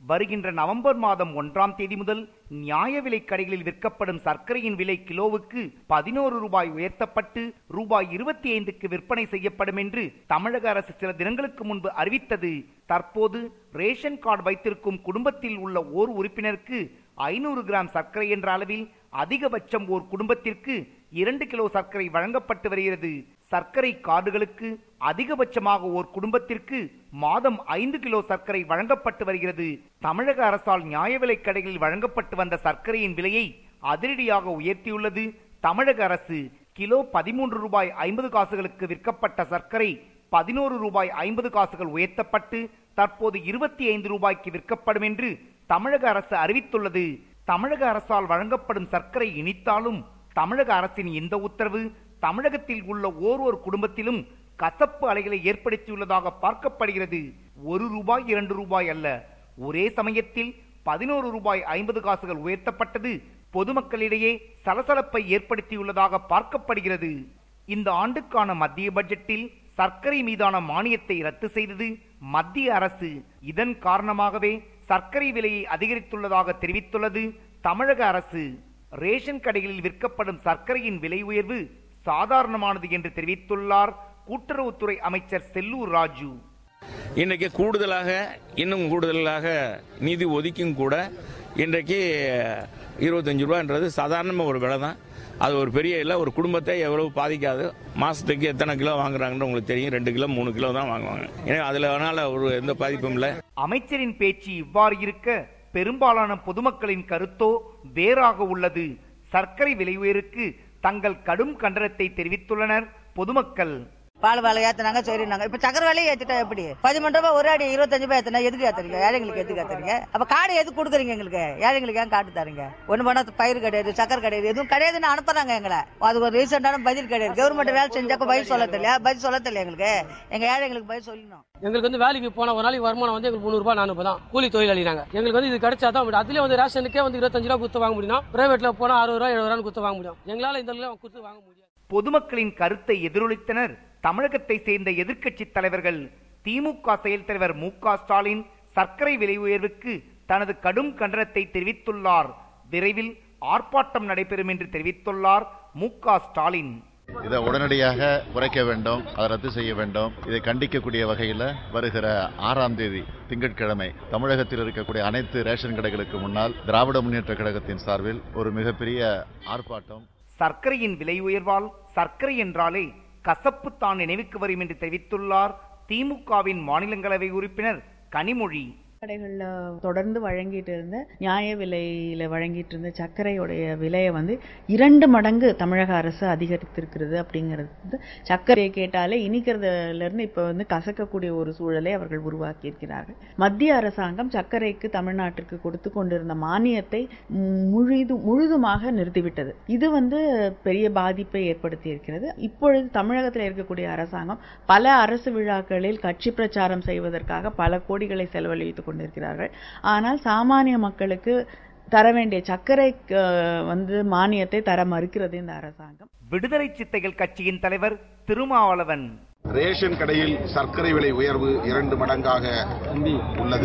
வருகின்ற நவம்பர் மாதம் ஒன்றாம் தேதி முதல் நியாய விலைக் கடைகளில் விற்கப்படும் சர்க்கரையின் விலை கிலோவுக்கு பதினோரு ரூபாய் உயர்த்தப்பட்டு ரூபாய் இருபத்தி ஐந்துக்கு விற்பனை செய்யப்படும் என்று தமிழக அரசு சில தினங்களுக்கு முன்பு அறிவித்தது தற்போது ரேஷன் கார்டு வைத்திருக்கும் குடும்பத்தில் உள்ள ஓர் உறுப்பினருக்கு ஐநூறு கிராம் சர்க்கரை என்ற அளவில் அதிகபட்சம் ஓர் குடும்பத்திற்கு இரண்டு கிலோ சர்க்கரை வழங்கப்பட்டு வருகிறது சர்க்கரை கார்டுகளுக்கு அதிகபட்சமாக ஓர் குடும்பத்திற்கு மாதம் ஐந்து கிலோ சர்க்கரை வழங்கப்பட்டு வருகிறது தமிழக அரசால் நியாய விலைக் கடைகளில் வழங்கப்பட்டு வந்த சர்க்கரையின் விலையை அதிரடியாக உயர்த்தியுள்ளது தமிழக அரசு கிலோ பதிமூன்று ரூபாய் ஐம்பது காசுகளுக்கு விற்கப்பட்ட சர்க்கரை பதினோரு ரூபாய் ஐம்பது காசுகள் உயர்த்தப்பட்டு தற்போது இருபத்தி ஐந்து ரூபாய்க்கு விற்கப்படும் என்று தமிழக அரசு அறிவித்துள்ளது தமிழக அரசால் வழங்கப்படும் சர்க்கரை இனித்தாலும் தமிழக அரசின் இந்த உத்தரவு தமிழகத்தில் உள்ள ஓர் குடும்பத்திலும் கசப்பு அலைகளை ஏற்படுத்தியுள்ளதாக பார்க்கப்படுகிறது ஒரு ரூபாய் இரண்டு ரூபாய் அல்ல ஒரே சமயத்தில் பதினோரு ரூபாய் ஐம்பது காசுகள் உயர்த்தப்பட்டது பொதுமக்களிடையே சலசலப்பை ஏற்படுத்தியுள்ளதாக பார்க்கப்படுகிறது இந்த ஆண்டுக்கான மத்திய பட்ஜெட்டில் சர்க்கரை மீதான மானியத்தை ரத்து செய்தது மத்திய அரசு இதன் காரணமாகவே சர்க்கரை விலையை அதிகரித்துள்ளதாக தெரிவித்துள்ளது தமிழக அரசு ரேஷன் கடைகளில் விற்கப்படும் சர்க்கரையின் விலை உயர்வு சாதாரணமானது என்று தெரிவித்துள்ளார் கூட்டுறவுத்துறை அமைச்சர் செல்லூர் ராஜு இன்றைக்கு கூடுதலாக இன்னும் கூடுதலாக நிதி ஒதுக்கியும் கூட இன்றைக்கு இருபத்தஞ்சு ரூபான்றது சாதாரணமாக ஒரு விலை தான் அது ஒரு பெரிய இல்லை ஒரு குடும்பத்தை எவ்வளவு பாதிக்காது மாசத்துக்கு எத்தனை கிலோ வாங்குறாங்கன்னு உங்களுக்கு தெரியும் ரெண்டு கிலோ மூணு கிலோ தான் வாங்குவாங்க ஏன்னா அதில் அதனால ஒரு எந்த பாதிப்பும் இல்லை அமைச்சரின் பேச்சு இவ்வாறு இருக்க பெரும்பாலான பொதுமக்களின் கருத்தோ வேறாக உள்ளது சர்க்கரை விலை உயருக்கு தங்கள் கடும் கண்டனத்தை தெரிவித்துள்ளனர் பொதுமக்கள் பால் விலை ஏத்தினாங்க சரி நாங்க இப்ப சக்கர விலையை ஏத்திட்டா எப்படி பதிமூணு ரூபாய் ஒரு அடி இருபத்தஞ்சு ரூபாய் ஏத்தினா எதுக்கு ஏத்துறீங்க ஏழைங்களுக்கு எதுக்கு ஏத்துறீங்க அப்ப காடு எதுக்கு கொடுக்குறீங்க எங்களுக்கு ஏழைங்களுக்கு ஏன் காட்டு தரீங்க ஒண்ணு பண்ணா பயிர் கிடையாது சக்கரை கிடையாது எதுவும் கிடையாதுன்னு அனுப்புறாங்க எங்களை அது ஒரு ரீசெண்டான பதில் கிடையாது கவர்மெண்ட் வேலை செஞ்சாக்க பதில் சொல்ல தெரியல பதில் சொல்ல தெரியல எங்களுக்கு எங்க ஏழைங்களுக்கு பதில் சொல்லணும் எங்களுக்கு வந்து வேலைக்கு போன ஒரு நாளைக்கு வருமானம் வந்து எங்களுக்கு முந்நூறு ரூபாய் நானூறு தான் கூலி தொழிலாளி நாங்க எங்களுக்கு வந்து இது கிடைச்சா தான் முடியும் அதுலயே வந்து ரேஷனுக்கே வந்து இருபத்தஞ்சு ரூபா குத்து வாங்க முடியும் பிரைவேட்ல போனா அறுபது ரூபா எழுபது ரூபா குத்து வாங்க முடியும் எங்களால இந்த அளவுக்கு குத்து வாங்க முடியாது பொதுமக்களின் கருத்தை எதிரொலித்தனர் தமிழகத்தை சேர்ந்த எதிர்க்கட்சி தலைவர்கள் திமுக செயல் தலைவர் மு க ஸ்டாலின் சர்க்கரை விலை உயர்வுக்கு தனது கடும் கண்டனத்தை தெரிவித்துள்ளார் விரைவில் ஆர்ப்பாட்டம் நடைபெறும் என்று தெரிவித்துள்ளார் மு க ஸ்டாலின் இதை உடனடியாக குறைக்க வேண்டும் அதை ரத்து செய்ய வேண்டும் இதை கண்டிக்கக்கூடிய வகையில் வருகிற ஆறாம் தேதி திங்கட்கிழமை தமிழகத்தில் இருக்கக்கூடிய அனைத்து ரேஷன் கடைகளுக்கு முன்னால் திராவிட முன்னேற்ற கழகத்தின் சார்பில் ஒரு மிகப்பெரிய ஆர்ப்பாட்டம் சர்க்கரையின் விலை உயர்வால் சர்க்கரை என்றாலே கசப்பு தான் நினைவுக்கு வரும் என்று தெரிவித்துள்ளார் திமுகவின் மாநிலங்களவை உறுப்பினர் கனிமொழி கடைகளில் தொடர்ந்து வழங்கிட்டு இருந்த நியாய விலையில் வழங்கிட்டு இருந்த சர்க்கரையுடைய விலையை வந்து இரண்டு மடங்கு தமிழக அரசு அதிகரித்திருக்கிறது அப்படிங்கிறது வந்து சர்க்கரையை கேட்டாலே இனிக்கிறதுலேருந்து இப்போ வந்து கசக்கக்கூடிய ஒரு சூழலை அவர்கள் உருவாக்கியிருக்கிறார்கள் மத்திய அரசாங்கம் சர்க்கரைக்கு தமிழ்நாட்டிற்கு கொடுத்து கொண்டிருந்த மானியத்தை முழுது முழுதுமாக நிறுத்திவிட்டது இது வந்து பெரிய பாதிப்பை ஏற்படுத்தி இருக்கிறது இப்பொழுது தமிழகத்தில் இருக்கக்கூடிய அரசாங்கம் பல அரசு விழாக்களில் கட்சி பிரச்சாரம் செய்வதற்காக பல கோடிகளை செலவழித்துக் கொண்டிருக்கிறார்கள் ஆனால் சாமானிய மக்களுக்கு தர வேண்டிய சர்க்கரை வந்து மானியத்தை தர மறுக்கிறது இந்த அரசாங்கம் விடுதலை சித்தைகள் கட்சியின் தலைவர் திருமாவளவன் ரேஷன் கடையில் சர்க்கரை விலை உயர்வு இரண்டு மடங்காக உள்ளது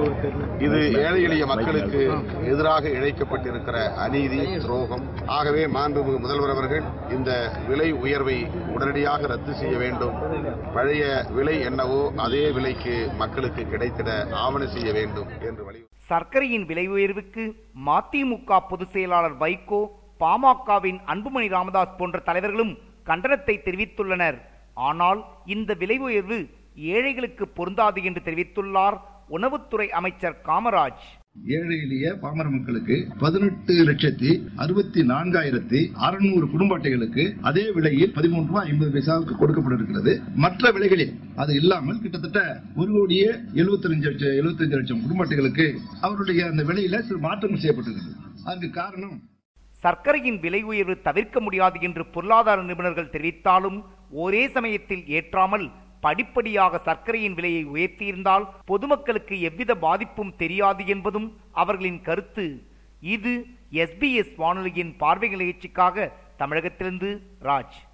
இது ஏழை எளிய மக்களுக்கு எதிராக இழைக்கப்பட்டிருக்கிற அநீதி துரோகம் ஆகவே மாண்புமிகு முதல்வர் அவர்கள் இந்த விலை உயர்வை உடனடியாக ரத்து செய்ய வேண்டும் பழைய விலை என்னவோ அதே விலைக்கு மக்களுக்கு கிடைத்திட ஆவண செய்ய வேண்டும் என்று வலியுறுத்தி சர்க்கரையின் விலை உயர்வுக்கு மதிமுக பொதுச் செயலாளர் வைகோ பாமகவின் அன்புமணி ராமதாஸ் போன்ற தலைவர்களும் கண்டனத்தை தெரிவித்துள்ளனர் ஆனால் இந்த விலை உயர்வு ஏழைகளுக்கு பொருந்தாது என்று தெரிவித்துள்ளார் உணவுத்துறை அமைச்சர் காமராஜ் ஏழை எளிய பாமர மக்களுக்கு பதினெட்டு லட்சத்தி அறுபத்தி நான்காயிரத்தி அறுநூறு குடும்ப அட்டைகளுக்கு அதே விலையில் பதிமூன்று ரூபாய் ஐம்பது பைசாவுக்கு கொடுக்கப்பட இருக்கிறது மற்ற விலைகளில் அது இல்லாமல் கிட்டத்தட்ட ஒரு கோடியே எழுபத்தஞ்சு லட்சம் எழுபத்தஞ்சு லட்சம் குடும்ப அட்டைகளுக்கு அவருடைய அந்த விலையில சிறு மாற்றம் செய்யப்பட்டிருக்கிறது அதற்கு காரணம் சர்க்கரையின் விலை உயர்வு தவிர்க்க முடியாது என்று பொருளாதார நிபுணர்கள் தெரிவித்தாலும் ஒரே சமயத்தில் ஏற்றாமல் படிப்படியாக சர்க்கரையின் விலையை உயர்த்தியிருந்தால் பொதுமக்களுக்கு எவ்வித பாதிப்பும் தெரியாது என்பதும் அவர்களின் கருத்து இது எஸ்பிஎஸ் வானொலியின் பார்வை நிகழ்ச்சிக்காக தமிழகத்திலிருந்து ராஜ்